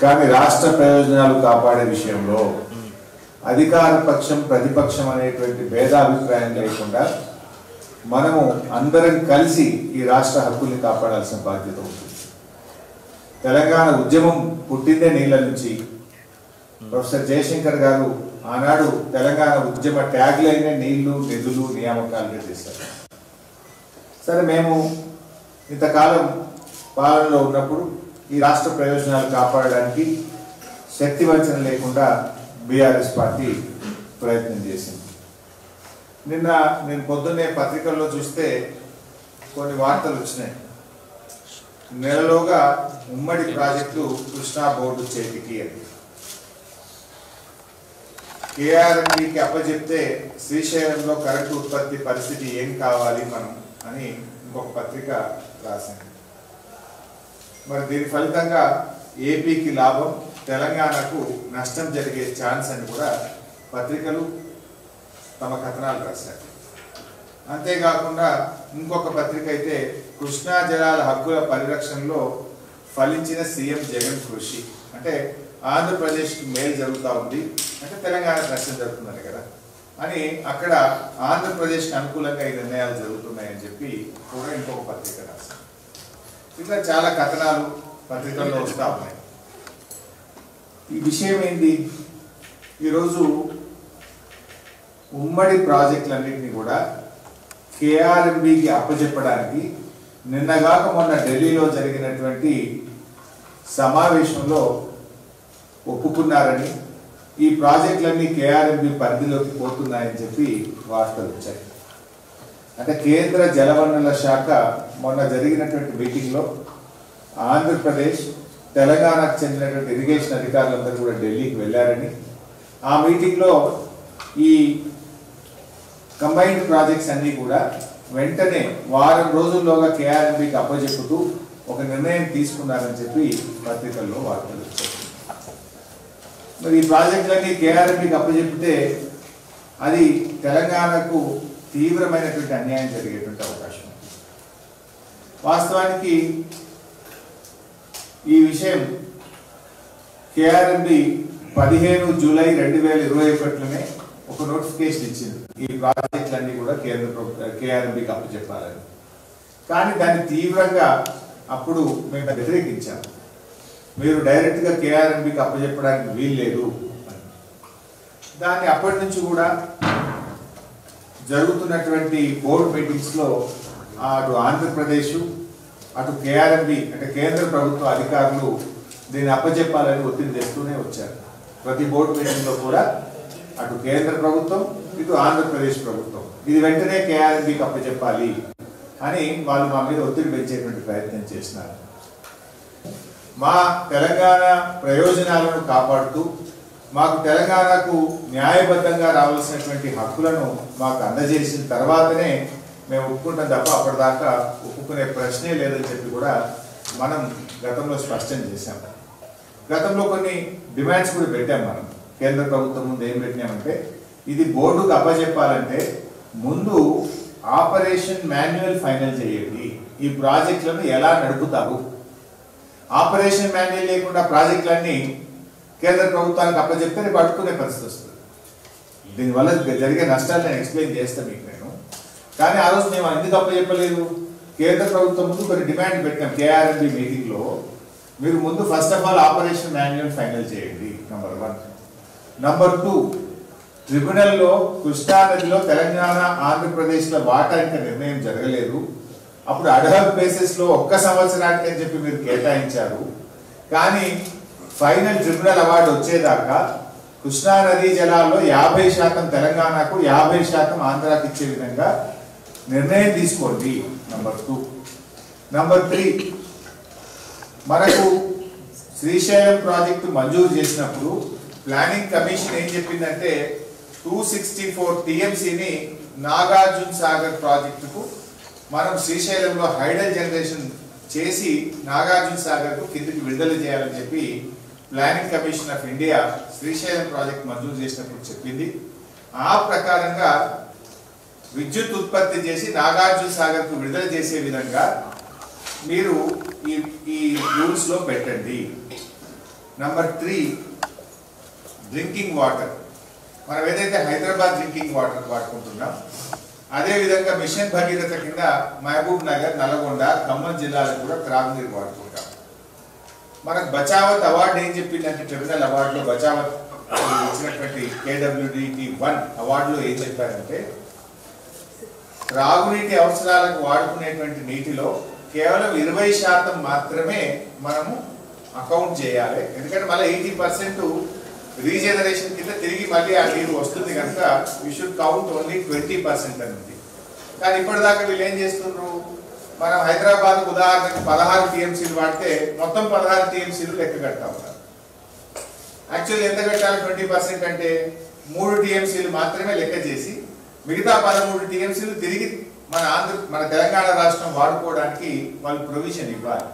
కానీ రాష్ట్ర ప్రయోజనాలు కాపాడే విషయంలో అధికార పక్షం ప్రతిపక్షం అనేటువంటి భేదాభిప్రాయం లేకుండా మనము అందరం కలిసి ఈ రాష్ట్ర హక్కుల్ని కాపాడాల్సిన బాధ్యత ఉంటుంది తెలంగాణ ఉద్యమం పుట్టిందే నీళ్ళ నుంచి ప్రొఫెసర్ జయశంకర్ గారు ఆనాడు తెలంగాణ ఉద్యమ ట్యాగ్ లైనే నీళ్లు నిధులు నియామకాలుగా చేశారు సరే మేము ఇంతకాలం పాలనలో ఉన్నప్పుడు ఈ రాష్ట్ర ప్రయోజనాలు కాపాడడానికి శక్తి వంచన లేకుండా బీఆర్ఎస్ పార్టీ ప్రయత్నం చేసింది నిన్న నేను పొద్దున్నే పత్రికల్లో చూస్తే కొన్ని వార్తలు వచ్చినాయి నెలలోగా ఉమ్మడి ప్రాజెక్టు కృష్ణా బోర్డు చేతికి అని కేఆర్ఎండికి అప్పచెప్తే శ్రీశైలంలో కరెంటు ఉత్పత్తి పరిస్థితి ఏం కావాలి మనం అని ఇంకొక పత్రిక రాసింది మరి దీని ఫలితంగా ఏపీకి లాభం తెలంగాణకు నష్టం జరిగే ఛాన్స్ అని కూడా పత్రికలు తమ కథనాలు రాశారు అంతేకాకుండా ఇంకొక పత్రిక అయితే కృష్ణా జలాల హక్కుల పరిరక్షణలో ఫలించిన సీఎం జగన్ కృషి అంటే ఆంధ్రప్రదేశ్కి మేలు జరుగుతూ ఉంది అంటే తెలంగాణకు నష్టం జరుగుతుందని కదా అని అక్కడ ఆంధ్రప్రదేశ్కి అనుకూలంగా ఈ నిర్ణయాలు జరుగుతున్నాయని చెప్పి కూడా ఇంకొక పత్రిక రాశారు ఇట్లా చాలా కథనాలు పత్రికల్లో వస్తూ ఉన్నాయి ఈ విషయం ఏంటి ఈరోజు ఉమ్మడి ప్రాజెక్టులన్నింటినీ కూడా కేఆర్ఎంబికి అప్పచెప్పడానికి నిన్నగాక మొన్న ఢిల్లీలో జరిగినటువంటి సమావేశంలో ఒప్పుకున్నారని ఈ ప్రాజెక్టులన్నీ కేఆర్ఎంబి పరిధిలోకి పోతున్నాయని చెప్పి వార్తలు వచ్చాయి అంటే కేంద్ర జలవనరుల శాఖ మొన్న జరిగినటువంటి మీటింగ్లో ఆంధ్రప్రదేశ్ తెలంగాణకు చెందినటువంటి ఇరిగేషన్ అధికారులందరూ కూడా ఢిల్లీకి వెళ్ళారని ఆ మీటింగ్లో ఈ కంబైన్డ్ ప్రాజెక్ట్స్ అన్నీ కూడా వెంటనే వారం రోజుల్లోగా కేఆర్ఎంబికి అప్పచెప్పుతూ ఒక నిర్ణయం తీసుకున్నారని చెప్పి పత్రికల్లో వార్తలు వచ్చాయి మరి ఈ ప్రాజెక్టులన్నీ కేఆర్ఎంబికి అప్పచెప్పితే అది తెలంగాణకు తీవ్రమైనటువంటి అన్యాయం జరిగేటువంటి అవకాశం ఉంది. వాస్తవానికి ఈ విషయం కేఆర్ఎంబి పదిహేను జూలై రెండు వేల ఇరవై ఒకటిలోనే ఒక నోటిఫికేషన్ ఇచ్చింది ఈ ప్రాజెక్టులన్నీ కూడా కేంద్ర ప్రభుత్వ కేఆర్ఎంబికి అప్పచెప్పాలని కానీ దాన్ని తీవ్రంగా అప్పుడు మేము వ్యతిరేకించాము మీరు డైరెక్ట్గా కేఆర్ఎంబికి అప్పచెప్పడానికి వీల్లేదు అని. దాన్ని అప్పటి నుంచి కూడా జరుగుతున్నటువంటి బోర్డు మీటింగ్స్ లో అటు ఆంధ్రప్రదేశ్ అటు కేఆర్ఎంబి అంటే కేంద్ర ప్రభుత్వ అధికారులు దీన్ని అప్పచెప్పాలని ఒత్తిడి తెస్తూనే వచ్చారు ప్రతి బోర్డు మీటింగ్ లో కూడా అటు కేంద్ర ప్రభుత్వం ఇటు ఆంధ్రప్రదేశ్ ప్రభుత్వం ఇది వెంటనే కేఆర్ఎంబికి అప్పచెప్పాలి అని వాళ్ళు మా మీద ఒత్తిడి పెంచేటువంటి ప్రయత్నం చేసినారు మా తెలంగాణ ప్రయోజనాలను కాపాడుతూ మాకు తెలంగాణకు న్యాయబద్ధంగా రావాల్సినటువంటి హక్కులను మాకు అందజేసిన తర్వాతనే మేము ఒప్పుకుంటాం తప్ప అప్పటిదాకా ఒప్పుకునే ప్రశ్నే లేదని చెప్పి కూడా మనం గతంలో స్పష్టం చేశాం గతంలో కొన్ని డిమాండ్స్ కూడా పెట్టాం మనం కేంద్ర ప్రభుత్వం ముందు ఏం పెట్టినామంటే ఇది బోర్డుకు అప్పచెప్పాలంటే ముందు ఆపరేషన్ మాన్యువల్ ఫైనల్ చేయండి ఈ ప్రాజెక్టులను ఎలా నడుపుతావు ఆపరేషన్ మాన్యువల్ లేకుండా ప్రాజెక్టులన్నీ కేంద్ర ప్రభుత్వానికి అప్పచెప్తే రేపు అడ్డుకునే పరిస్థితి వస్తుంది దీనివల్ల జరిగే నష్టాలు నేను ఎక్స్ప్లెయిన్ చేస్తాను మీకు నేను కానీ ఆ రోజు మేము ఎందుకు అప్పచెప్పలేదు కేంద్ర ప్రభుత్వం ముందు కొన్ని డిమాండ్ పెట్టాం కేఆర్ఎంబి మీటింగ్లో మీరు ముందు first of all operation manual final చేయండి నంబర్ వన్ నంబర్ టూ ట్రిబ్యునల్లో కృష్ణా నదిలో తెలంగాణ ఆంధ్రప్రదేశ్ల వాటా ఇంకా నిర్ణయం జరగలేదు అప్పుడు అడహబ్ బేసిస్ లో ఒక్క సంవత్సరానికి అని చెప్పి మీరు కేటాయించారు కానీ ఫైనల్ ట్రిబ్యునల్ అవార్డు వచ్చేదాకా కృష్ణా నదీ జలాల్లో యాభై శాతం తెలంగాణకు యాభై శాతం ఆంధ్రాకి ఇచ్చే విధంగా నిర్ణయం తీసుకోండి నంబర్ టూ నంబర్ త్రీ మనకు శ్రీశైలం ప్రాజెక్టు మంజూరు చేసినప్పుడు ప్లానింగ్ కమిషన్ ఏం చెప్పిందంటే టూ సిక్స్టీ ఫోర్ టీఎంసీని నాగార్జున సాగర్ ప్రాజెక్టుకు మనం శ్రీశైలంలో హైడల్ జనరేషన్ చేసి నాగార్జున సాగర్కు కిందికి విడుదల చేయాలని చెప్పి planning commission of India Srisailam project మంజూరు చేసినప్పుడు చెప్పింది ఆ ప్రకారంగా విద్యుత్ ఉత్పత్తి చేసి నాగార్జున సాగర్కు విడుదల చేసే విధంగా మీరు ఈ ఈ రూల్స్ లో పెట్టండి నంబర్ త్రీ డ్రింకింగ్ వాటర్ మనం ఏదైతే హైదరాబాద్ డ్రింకింగ్ వాటర్ వాడుకుంటున్నాం అదే విధంగా మిషన్ భగీరథ కింద మహబూబ్ నగర్ నల్గొండ ఖమ్మం జిల్లాలకు కూడా త్రాగునీరు వాడుకుంటాం మనకు బచావత్ అవార్డు ఏం చెప్పిందంటే ట్రిబ్యునల్ అవార్డులో బచావత్ ఇచ్చినటువంటి కేడబ్ల్యూడిటి వన్ అవార్డులో ఏం చెప్పారంటే త్రాగునీటి అవసరాలకు వాడుకునేటువంటి నీటిలో కేవలం ఇరవై శాతం మాత్రమే మనము అకౌంట్ చేయాలి ఎందుకంటే మళ్ళీ ఎయిటీ పర్సెంట్ రీజనరేషన్ కింద తిరిగి మళ్ళీ ఆ నీరు వస్తుంది కనుక we should count only twenty percent అనేది కానీ ఇప్పటిదాకా వీళ్ళు ఏం చేస్తున్నారు మనం హైదరాబాద్ ఉదాహరణకు పదహారు టీఎంసీలు వాడితే మొత్తం పదహారు టీఎంసీలు లెక్క కడతా ఉన్నారు యాక్చువల్లీ ఎంత కట్టాలి ట్వంటీ పర్సెంట్ అంటే మూడు టీఎంసీలు మాత్రమే లెక్క చేసి మిగతా పదమూడు టీఎంసీలు తిరిగి మన ఆంధ్ర మన తెలంగాణ రాష్ట్రం వాడుకోవడానికి వాళ్ళు ప్రొవిజన్ ఇవ్వాలి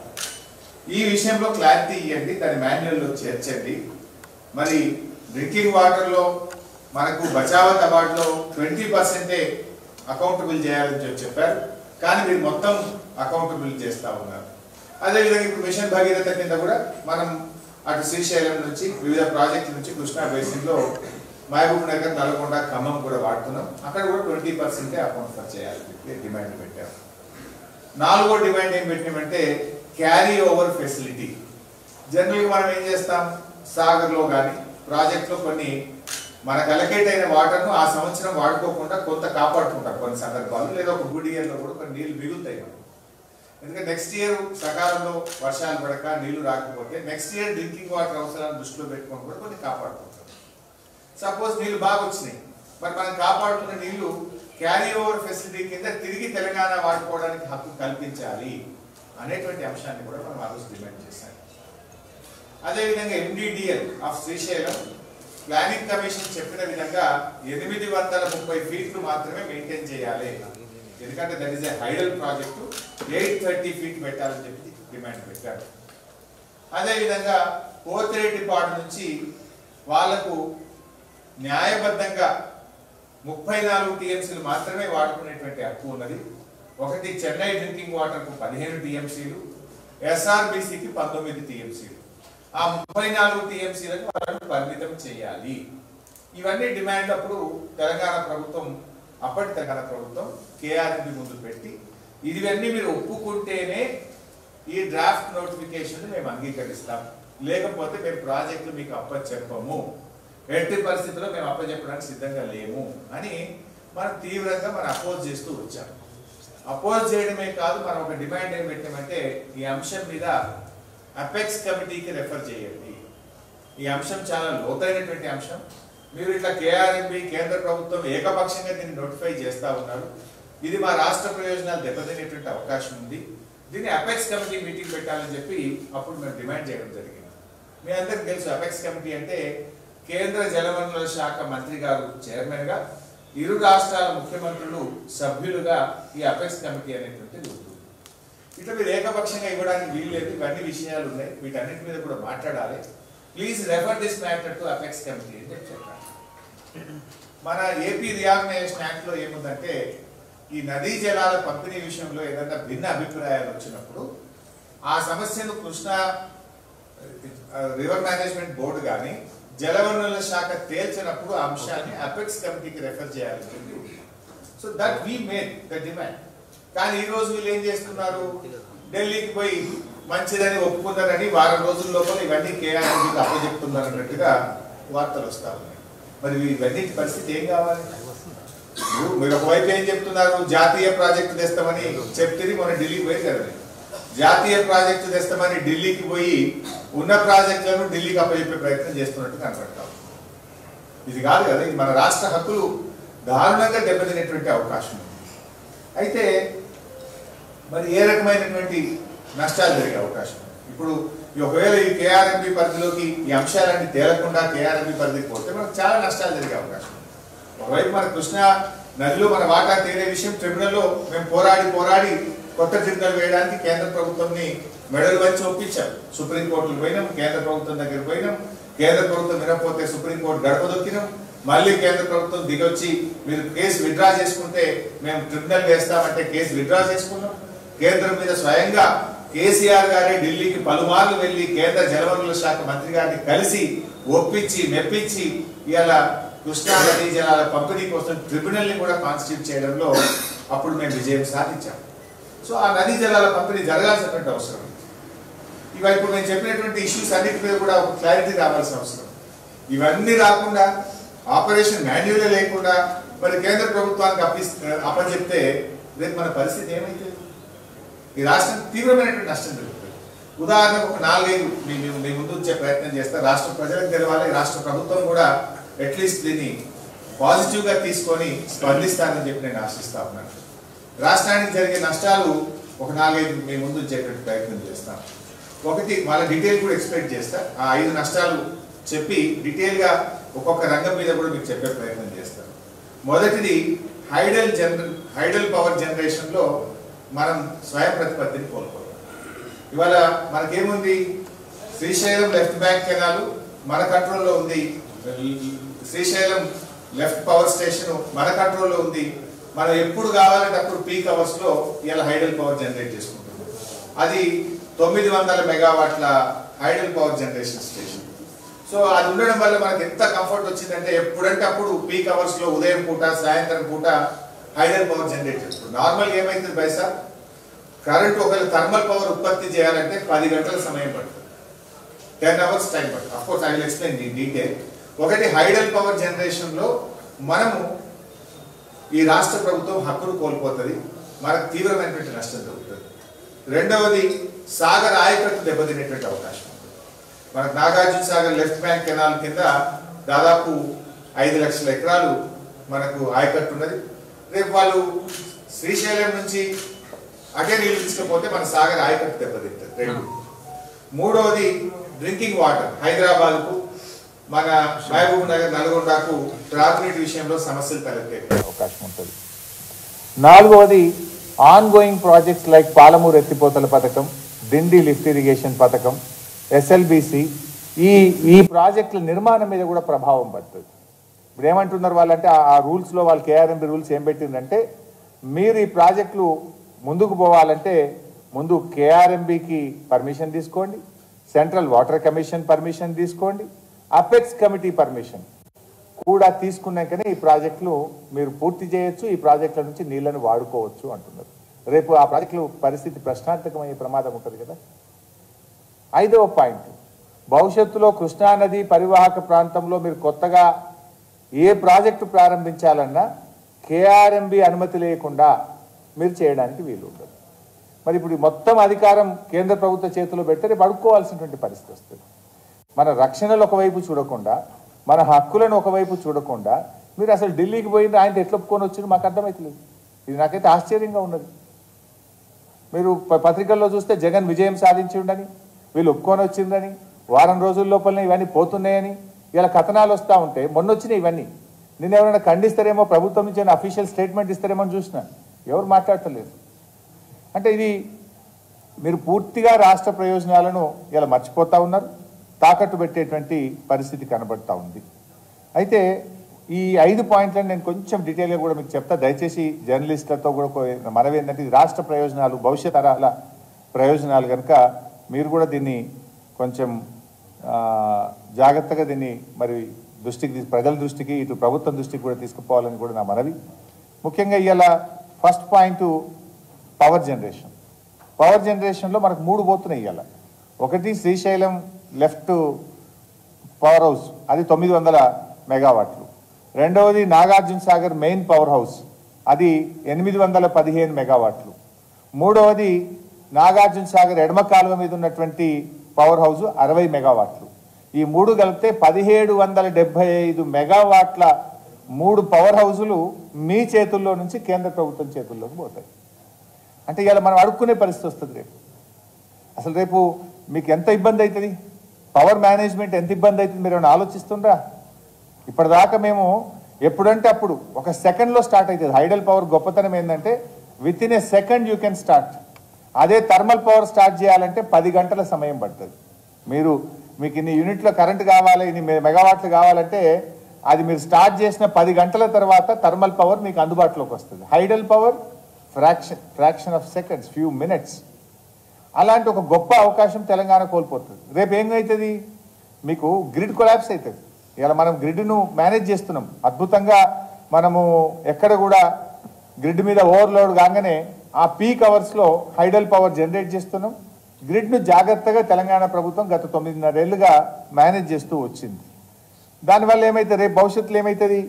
ఈ విషయంలో క్లారిటీ ఇవ్వండి దాని మాన్యువల్లో చేర్చండి మరి డ్రింకింగ్ వాటర్లో మనకు బచావత్ అవార్డులో ట్వంటీ పర్సెంటే అకౌంటబుల్ చేయాలని చెప్పి చెప్పారు కానీ మీరు మొత్తం అకౌంటబుల్ చేస్తా ఉన్నారు అదేవిధంగా ఇప్పుడు మిషన్ భగీరథ కింద కూడా మనం అటు శ్రీశైలం నుంచి వివిధ ప్రాజెక్టుల నుంచి కృష్ణా బేసిన్లో మహబూబ్ నగర్ నల్గొండ ఖమ్మం కూడా వాడుతున్నాం అక్కడ కూడా ట్వంటీ పర్సెంటే అకౌంట్ ఫర్ చేయాలని చెప్పి డిమాండ్ పెట్టాం నాలుగో డిమాండ్ ఏం పెట్టినామంటే క్యారీ ఓవర్ ఫెసిలిటీ జనరల్గా మనం ఏం చేస్తాం సాగర్లో కానీ ప్రాజెక్ట్లో కొన్ని మనకు అలకేట్ అయిన వాటర్ను ఆ సంవత్సరం వాడుకోకుండా కొంత కాపాడుకుంటాం కొన్ని సందర్భాలు లేదా ఒక గుడ్ ఇయర్లో కూడా కొన్ని నీళ్లు మిగులుతాయి మనకు ఎందుకంటే నెక్స్ట్ ఇయర్ సకాలంలో వర్షాలు పడక నీళ్లు రాకపోతే నెక్స్ట్ ఇయర్ డ్రింకింగ్ వాటర్ అవసరాలను దృష్టిలో పెట్టుకొని కూడా కొన్ని కాపాడుకుంటాం సపోజ్ నీళ్లు బాగా వచ్చినాయి మరి మనం కాపాడుకున్న నీళ్లు క్యారీ ఓవర్ ఫెసిలిటీ కింద తిరిగి తెలంగాణ వాడుకోవడానికి హక్కు కల్పించాలి అనేటువంటి అంశాన్ని కూడా మనం ఆ రోజు డిమాండ్ చేశాం అదేవిధంగా MDDL of Srisailam planning commission చెప్పిన విధంగా ఎనిమిది వందల ముప్పై ఫీట్లు మాత్రమే మెయింటైన్ చేయాలి ఎందుకంటే that is a hydel project eight thirty feet పెట్టాలని చెప్పి డిమాండ్ పెట్టారు అదేవిధంగా పోతిరెడ్డిపాడు నుంచి వాళ్లకు న్యాయబద్ధంగా ముప్పై నాలుగు టీఎంసీలు మాత్రమే వాడుకునేటువంటి హక్కు ఉన్నది ఒకటి చెన్నై డ్రింకింగ్ వాటర్కు పదిహేను టీఎంసీలు ఎస్ఆర్బిసికి పంతొమ్మిది టీఎంసీలు ఆ ముప్పై నాలుగు టీఎంసీలకు వాళ్ళని పరిమితం చేయాలి ఇవన్నీ డిమాండ్ అప్పుడు తెలంగాణ ప్రభుత్వం అప్పటి తెలంగాణ ప్రభుత్వం కేఆర్బి ముందు పెట్టి ఇవన్నీ మీరు ఒప్పుకుంటేనే ఈ డ్రాఫ్ట్ నోటిఫికేషన్ మేము అంగీకరిస్తాం లేకపోతే మేము ప్రాజెక్టులు మీకు అప్పచెప్పము ఎట్టి పరిస్థితుల్లో మేము అప్పచెప్పడానికి సిద్ధంగా లేము అని మనం తీవ్రంగా మనం అపోజ్ చేస్తూ వచ్చాం అపోజ్ చేయడమే కాదు మనం ఒక డిమాండ్ ఏం పెట్టామంటే ఈ అంశం మీద అపెక్స్ కమిటీకి రెఫర్ చేయండి ఈ అంశం చాలా లోతైనటువంటి అంశం మీరు ఇట్లా కేఆర్ఎంబి కేంద్ర ప్రభుత్వం ఏకపక్షంగా దీన్ని నోటిఫై చేస్తా ఉన్నారు ఇది మా రాష్ట్ర ప్రయోజనాలు దెబ్బతినేటువంటి అవకాశం ఉంది దీన్ని అపెక్స్ కమిటీ మీటింగ్ పెట్టాలని చెప్పి అప్పుడు మేము డిమాండ్ చేయడం జరిగింది మీ అందరికి తెలుసు అపెక్స్ కమిటీ అంటే కేంద్ర జలవనరుల శాఖ మంత్రి గారు చైర్మన్ గా ఇరు రాష్ట్రాల ముఖ్యమంత్రులు సభ్యులుగా ఈ అపెక్స్ కమిటీ అనేటువంటిది ఉంటుంది ఇట్లా మీరు ఏకపక్షంగా ఇవ్వడానికి వీలు లేదు ఇవన్నీ విషయాలు ఉన్నాయి వీటన్నిటి మీద కూడా మాట్లాడాలి please refer this matter to apex committee అని చెప్పి చెప్పాను మన ఏపీ రియాగ్నైజేషన్ యాక్ట్ లో ఏముందంటే ఈ నదీ జలాల పంపిణీ విషయంలో ఏదైనా భిన్న అభిప్రాయాలు వచ్చినప్పుడు ఆ సమస్యను కృష్ణా రివర్ మేనేజ్మెంట్ బోర్డు కానీ జలవనరుల శాఖ తేల్చినప్పుడు ఆ అంశాన్ని అపెక్స్ కమిటీకి రెఫర్ చేయాలని చెప్పి so that we made the demand కానీ ఈ రోజు వీళ్ళు ఏం చేస్తున్నారు ఢిల్లీకి పోయి మంచిదని ఒప్పుకున్నారని వారం రోజుల లోపల ఇవన్నీ కేఆర్ఎంకి అప్పచెప్తున్నారు అన్నట్టుగా వార్తలు వస్తా ఉన్నాయి మరి ఇవన్నీ పరిస్థితి ఏం కావాలి మీరు- మీరు ఒకవైపు ఏం చెప్తున్నారు జాతీయ ప్రాజెక్టు తెస్తామని చెప్తే మొన్న ఢిల్లీకి పోయి కదా మీరు. జాతీయ ప్రాజెక్టు తెస్తామని ఢిల్లీకి పోయి ఉన్న ప్రాజెక్టులను ఢిల్లీకి అప్పచెప్పే ప్రయత్నం చేస్తున్నట్టు కనపడతాం ఇది కాదు కదా ఇది మన రాష్ట్ర హక్కులు దారుణంగా దెబ్బతినేటువంటి అవకాశం ఉంది అయితే మరి ఏ రకమైనటువంటి నష్టాలు జరిగే అవకాశం ఉంది? ఇప్పుడు ఈ ఒకవేళ ఈ కేఆర్ఎంపీ పరిధిలోకి ఈ అంశాలన్నీ తేలకుండా కేఆర్ఎంపీ పరిధికి పోతే మనకు చాలా నష్టాలు జరిగే అవకాశం ఉంది. ఒకవైపు మన కృష్ణా నదిలో మన వాటా తేలే విషయం ట్రిబ్యునల్లో మేము పోరాడి పోరాడి కొత్త ట్రిబ్యునల్ వేయడానికి కేంద్ర ప్రభుత్వంని మెడలు వచ్చి ఒప్పించాం సుప్రీంకోర్టుకు పోయినాం కేంద్ర ప్రభుత్వం దగ్గర పోయినాం కేంద్ర ప్రభుత్వం వినకపోతే సుప్రీంకోర్టు గడప దొక్కినాం మళ్ళీ కేంద్ర ప్రభుత్వం దిగొచ్చి మీరు కేసు విత్డ్రా చేసుకుంటే మేము ట్రిబ్యునల్ వేస్తామంటే కేసు విత్డ్రా చేసుకున్నాం కేంద్రం మీద స్వయంగా కేసీఆర్ గారే ఢిల్లీకి పలుమార్లు వెళ్లి కేంద్ర జలవనరుల శాఖ మంత్రి గారిని కలిసి ఒప్పించి మెప్పించి ఇలా కృష్ణా నదీ జలాల పంపిణీ కోసం ట్రిబ్యునల్ ని కూడా కాన్స్టిట్యూట్ చేయడంలో అప్పుడు మేము విజయం సాధించాం సో ఆ నదీ జలాల పంపిణీ జరగాల్సినటువంటి అవసరం ఉంది. ఇవి ఇప్పుడు నేను చెప్పినటువంటి ఇష్యూస్ అన్నిటి మీద కూడా ఒక క్లారిటీ రావాల్సిన అవసరం ఇవన్నీ రాకుండా ఆపరేషన్ మాన్యువల్ లేకుండా మరి కేంద్ర ప్రభుత్వానికి అప్పి అప్పచెప్తే రేపు మన పరిస్థితి ఏమైతుంది ఈ రాష్ట్రం తీవ్రమైనటువంటి నష్టం జరుగుతుంది ఉదాహరణకు ఒక నాలుగైదు మీ మీ- మీ ముందు వచ్చే ప్రయత్నం చేస్తే రాష్ట్ర ప్రజలకు తెలవాలి రాష్ట్ర ప్రభుత్వం కూడా అట్లీస్ట్ దీన్ని పాజిటివ్ గా తీసుకొని స్పందిస్తారని చెప్పి నేను ఆశిస్తా ఉన్నాను రాష్ట్రానికి జరిగే నష్టాలు ఒక నాలుగైదు మీ ముందు వచ్చేటువంటి ప్రయత్నం చేస్తాం ఒకటి వాళ్ళ డీటెయిల్ కూడా ఎక్స్పెక్ట్ చేస్తా ఆ ఐదు నష్టాలు చెప్పి డీటెయిల్ గా ఒక్కొక్క రంగం మీద కూడా మీకు చెప్పే ప్రయత్నం చేస్తాను మొదటిది హైడల్ జనర హైడల్ పవర్ జనరేషన్ లో మనం స్వయం ప్రతిపత్తిని కోల్పోతాం ఇవాళ మనకేముంది శ్రీశైలం లెఫ్ట్ బ్యాంక్ కెనాలు మన కంట్రోల్లో ఉంది శ్రీశైలం లెఫ్ట్ పవర్ స్టేషన్ మన కంట్రోల్లో ఉంది మనం ఎప్పుడు కావాలంటే అప్పుడు పీక్ అవర్స్ లో ఇలా హైడల్ పవర్ జనరేట్ చేసుకుంటున్నాం అది తొమ్మిది వందల మెగావాట్ల hydel power generation station so అది ఉండడం వల్ల మనకి ఎంత కంఫర్ట్ వచ్చిందంటే ఎప్పుడంటే అప్పుడు పీక్ అవర్స్ లో ఉదయం పూట సాయంత్రం పూట హైడల్ పవర్ జనరేట్ చేస్తుంది నార్మల్ ఏమైతుంది పైసా కరెంట్ ఒకవేళ థర్మల్ పవర్ ఉత్పత్తి చేయాలంటే పది గంటల సమయం పడుతుంది టెన్ అవర్స్ టైం పడుతుంది of course I will explain the detail ఒకటి హైడల్ పవర్ జనరేషన్ లో మనము ఈ రాష్ట్ర ప్రభుత్వం హక్కును కోల్పోతుంది మనకు తీవ్రమైనటువంటి నష్టం జరుగుతుంది రెండవది సాగర్ ఆయకట్టు దెబ్బతినేటువంటి అవకాశం ఉంది మనకు Nagarjuna Sagar left bank canal కింద దాదాపు ఐదు లక్షల ఎకరాలు మనకు ఆయకట్టు ఉన్నది రేపు వాళ్ళు శ్రీశైలం నుంచి అటే నీళ్లు తీసుకపోతే మన సాగర్ ఆయకట్టు దెబ్బతింటుంది రెండు మూడవది డ్రింకింగ్ వాటర్ హైదరాబాద్కు మన మహబూబ్ నగర్ నల్గొండకు త్రాగునీటి విషయంలో సమస్యలు తలెత్తే అవకాశం ఉంటుంది నాలుగవది ongoing projects like Palamuru ఎత్తిపోతల పథకం దిండి లిఫ్ట్ ఇరిగేషన్ పథకం ఎస్ఎల్బిసి ఈ ఈ ప్రాజెక్టుల నిర్మాణం మీద కూడా ప్రభావం పడుతుంది ఇప్పుడు ఏమంటున్నారు వాళ్ళంటే ఆ- ఆ రూల్స్లో వాళ్ళు కేఆర్ఎంబి రూల్స్ ఏం పెట్టిందంటే మీరు ఈ ప్రాజెక్టులు ముందుకు పోవాలంటే ముందు కేఆర్ఎంబికి పర్మిషన్ తీసుకోండి సెంట్రల్ వాటర్ కమిషన్ పర్మిషన్ తీసుకోండి అపెక్స్ కమిటీ పర్మిషన్ కూడా తీసుకున్నాకనే ఈ ప్రాజెక్టులు మీరు పూర్తి చేయొచ్చు ఈ ప్రాజెక్టుల నుంచి నీళ్లను వాడుకోవచ్చు అంటున్నారు రేపు ఆ ప్రాజెక్టులు పరిస్థితి ప్రశ్నార్థకమయ్యే ప్రమాదం ఉంటుంది కదా ఐదవ పాయింట్ భవిష్యత్తులో కృష్ణానది పరివాహక ప్రాంతంలో మీరు కొత్తగా ఏ ప్రాజెక్టు ప్రారంభించాలన్నా కేఆర్ఎంబి అనుమతి లేకుండా మీరు చేయడానికి వీలు ఉండదు మరి ఇప్పుడు ఈ మొత్తం అధికారం కేంద్ర ప్రభుత్వ చేతిలో పెడితే రేపు అడుక్కోవాల్సినటువంటి పరిస్థితి వస్తుంది మన రక్షణలు ఒకవైపు చూడకుండా మన హక్కులను ఒకవైపు చూడకుండా మీరు అసలు ఢిల్లీకి పోయింది ఆయన ఎట్లా ఒప్పుకొని వచ్చింది మాకు అర్థమవుతలేదు ఇది నాకైతే ఆశ్చర్యంగా ఉన్నది మీరు ప- పత్రికల్లో చూస్తే జగన్ విజయం సాధించి ఉండని వీళ్ళు ఒప్పుకొని వచ్చిందని వారం రోజుల లోపలనే ఇవన్నీ పోతున్నాయని ఇలా కథనాలు వస్తూ ఉంటే మొన్న వచ్చినాయి ఇవన్నీ నిన్న ఎవరైనా ఖండిస్తారేమో ప్రభుత్వం నుంచి అఫీషియల్ స్టేట్మెంట్ ఇస్తారేమో అని చూసిన ఎవరు మాట్లాడతలేదు అంటే ఇది మీరు పూర్తిగా రాష్ట్ర ప్రయోజనాలను ఇలా మర్చిపోతా ఉన్నారు తాకట్టు పెట్టేటువంటి పరిస్థితి కనబడతా ఉంది అయితే ఈ ఐదు పాయింట్లను నేను కొంచెం డీటెయిల్గా కూడా మీకు చెప్తా దయచేసి జర్నలిస్టులతో కూడా కో- మనవి ఏంటంటే ఇది రాష్ట్ర ప్రయోజనాలు భవిష్యత్ తరాల ప్రయోజనాలు కనుక మీరు కూడా దీన్ని కొంచెం ఆ, జాగ్రత్తగా దీన్ని మరి దృష్టికి తీసు- ప్రజల దృష్టికి ఇటు ప్రభుత్వం దృష్టికి కూడా తీసుకుపోవాలని కూడా నా మనవి ముఖ్యంగా ఇవాళ first point power generation power జనరేషన్లో మనకు మూడు పోతున్నాయి ఇవాళ ఒకటి శ్రీశైలం లెఫ్ట్ పవర్ హౌస్ అది తొమ్మిది వందల మెగావాట్లు రెండవది Nagarjuna Sagar main power house అది ఎనిమిది వందల పదిహేను మెగావాట్లు మూడవది నాగార్జున సాగర్ ఎడమ కాలువ మీద ఉన్నటువంటి పవర్ హౌస్ అరవై మెగావాట్లు ఈ మూడు కలిపితే పదిహేడు వందల డెబ్బై ఐదు మెగావాట్ల మూడు పవర్ హౌజులు మీ చేతుల్లో నుంచి కేంద్ర ప్రభుత్వం చేతుల్లోకి పోతాయి అంటే ఇలా మనం అడుక్కునే పరిస్థితి వస్తుంది రేపు అసలు రేపు మీకు ఎంత ఇబ్బంది అవుతుంది పవర్ మేనేజ్మెంట్ ఎంత ఇబ్బంది అవుతుంది మీరు ఏమైనా ఆలోచిస్తుండ్రా ఇప్పటిదాకా మేము ఎప్పుడంటే అప్పుడు ఒక సెకండ్లో స్టార్ట్ అవుతుంది హైడల్ పవర్ గొప్పతనం ఏంటంటే within a second you can start అదే థర్మల్ పవర్ స్టార్ట్ చేయాలంటే పది గంటల సమయం పడుతుంది మీరు మీకు ఇన్ని యూనిట్ల కరెంట్ కావాలి ఇన్ని మె- మెగావాట్లు కావాలంటే అది మీరు స్టార్ట్ చేసిన పది గంటల తర్వాత థర్మల్ పవర్ మీకు అందుబాటులోకి వస్తుంది hydel power fraction fraction of seconds few minutes అలాంటి ఒక గొప్ప అవకాశం తెలంగాణ కోల్పోతుంది రేపు ఏమవుతుంది మీకు గ్రిడ్ కొలాప్స్ అవుతుంది ఇలా మనం గ్రిడ్ను మేనేజ్ చేస్తున్నాం అద్భుతంగా మనము ఎక్కడ కూడా గ్రిడ్ మీద ఓవర్లోడ్ కాగానే ఆ పీక్ అవర్స్లో హైడల్ పవర్ జనరేట్ చేస్తున్నాం గ్రిడ్ను జాగ్రత్తగా తెలంగాణ ప్రభుత్వం గత తొమ్మిదిన్నరేళ్లుగా మేనేజ్ చేస్తూ వచ్చింది దానివల్ల ఏమైతే రేపు భవిష్యత్తులో ఏమవుతుంది